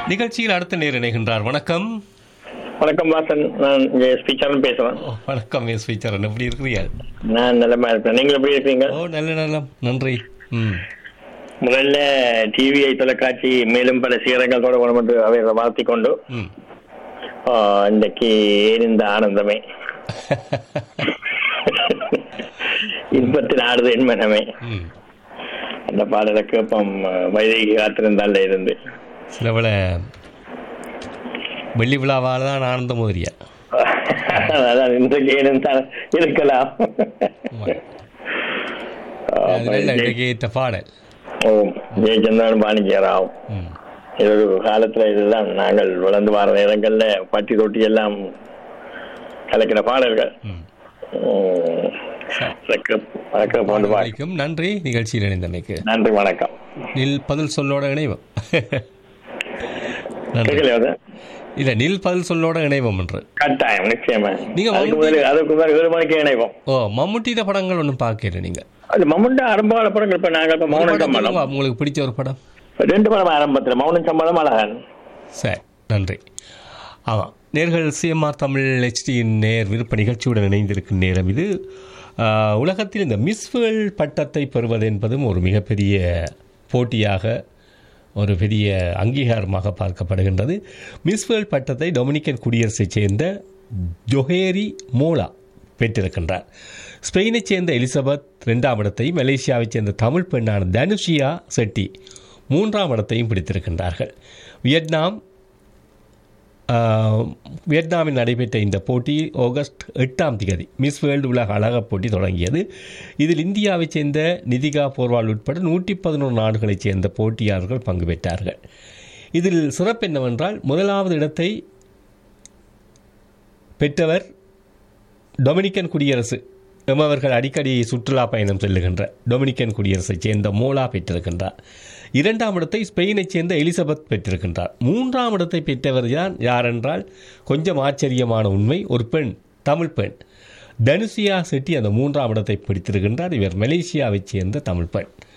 நிகழ்ச்சியில் அடுத்த நேர் இணைகின்றார் வணக்கம் வணக்கம் வாசன் நான் இங்க ஸ்பீச்சர்னு பேசுறேன் ஓ, வணக்கம் எஸ் விச்சரன் எப்படி இருக்கிறீர்கள் நான் நல்லமா இருப்பேன் நீங்க எப்படி இருக்கீங்க ஓ நல்ல நலம் நன்றி ம் முதல்ல டிவிஐ தொலைக்காட்சி மேலும் பல சீரங்கள் தொடங்கணும் என்று அவைகளை வாழ்த்திக் கொண்டு ம் ஆ, இன்றைக்கு ஏன் இந்த ஆனந்தமே இன்பத்தில் ஆடுது என் மனமே ம் அந்த பாடலை கேட்போம் வைதேகி காத்திருந்தால இருந்து சிலவள வெள்ளி விழாவால் தான் ஆனந்த மோதிரியா அதான் இன்றைக்கு ஏன் தான் இருக்கலாம் அது நல்ல இன்றைக்கு ஏற்ற பாடல் ஓ ஜெயச்சந்திரன் பாணிஜியராவ் ம் இது ஒரு காலத்துல இதுதான் நாங்கள் வளர்ந்து வர நேரங்கள்ல பட்டி தொட்டி எல்லாம் கலக்கிற பாடல்கள் ம் உம், வணக்கம் வணக்கம் கொண்டு வா. வணக்கம் நன்றி நிகழ்ச்சியில் இணைந்தமைக்கு நன்றி வணக்கம் நில் பதில் சொல்லோட இணைவோம் நன்றி கேட்கலையா அது? இல்ல நில் பதில் சொல்லோட இணைவோம் என்று கட்டாயம் நிச்சயமா நீங்க அதுக்கு மம்முட்டி- முதல்ல அதுக்கு முதல்ல ஏழு மணிக்கு இணைவோம் ஓ மம்முட்டித படங்கள் ஒன்றும் பார்க்கல நீங்க அது மம்முண்ட ஆரம்பகால படங்கள் இப்ப நாங்கள் இப்ப ஒரு மௌனம் படம் சம்பளம் சொல்லுங்க, உங்களுக்கு பிடிச்ச ஒரு படம் ரெண்டு படம் ஆரம்பத்துல மௌனம் சம்பளம் அழகன் சரி நன்றி ஆமாம் நேர்கள் சிஎம்ஆர் தமிழ் ஹெச்டியின் நேர் விருப்ப நிகழ்ச்சியுடன் இணைந்திருக்கும் நேரம் இது ஆஹ், உலகத்தில் இந்த மிஸ் வேர்ல்ட் பட்டத்தை பெறுவது என்பதும் ஒரு மிகப்பெரிய போட்டியாக ஒரு பெரிய அங்கீகாரமாக பார்க்கப்படுகின்றது மிஸ் வேர்ல்ட் பட்டத்தை டொமினிக்கன் குடியரசைச் சேர்ந்த ஜொஹேரி மோலா பெற்றிருக்கின்றார் ஸ்பெயினைச் சேர்ந்த எலிசபெத் ரெண்டாம் இடத்தையும் மலேசியாவைச் சேர்ந்த தமிழ் பெண்ணான தனுஷியா செட்டி மூன்றாம் இடத்தையும் பிடித்திருக்கின்றார்கள் வியட்நாம் ஆஹ், வியட்நாமில் நடைபெற்ற இந்த போட்டி ஆகஸ்ட் எட்டாம் தேதி மிஸ் வேர்ல்டு உலக அழகப் போட்டி தொடங்கியது இதில் இந்தியாவைச் சேர்ந்த நிதிகா போர்வால் உட்பட நூற்றி பதினொரு நாடுகளைச் சேர்ந்த போட்டியாளர்கள் பங்கு பெற்றார்கள் இதில் சிறப்பு என்னவென்றால் முதலாவது இடத்தை பெற்றவர் டொமினிக்கன் குடியரசு எமவர்கள் அடிக்கடி சுற்றுலா பயணம் செல்லுகின்ற டொமினிக்கன் குடியரசைச் சேர்ந்த மோலா பெற்றிருக்கின்றார் இரண்டாம் இடத்தை ஸ்பெயினைச் சேர்ந்த எலிசபெத் பெற்றிருக்கின்றார் மூன்றாம் இடத்தை பெற்றவர் யார் யாரென்றால் கொஞ்சம் ஆச்சரியமான உண்மை ஒரு பெண் தமிழ் பெண் தனுசியா செட்டி அந்த மூன்றாம் இடத்தை பிடித்திருக்கின்றார் இவர் மலேசியாவைச் சேர்ந்த தமிழ் பெண்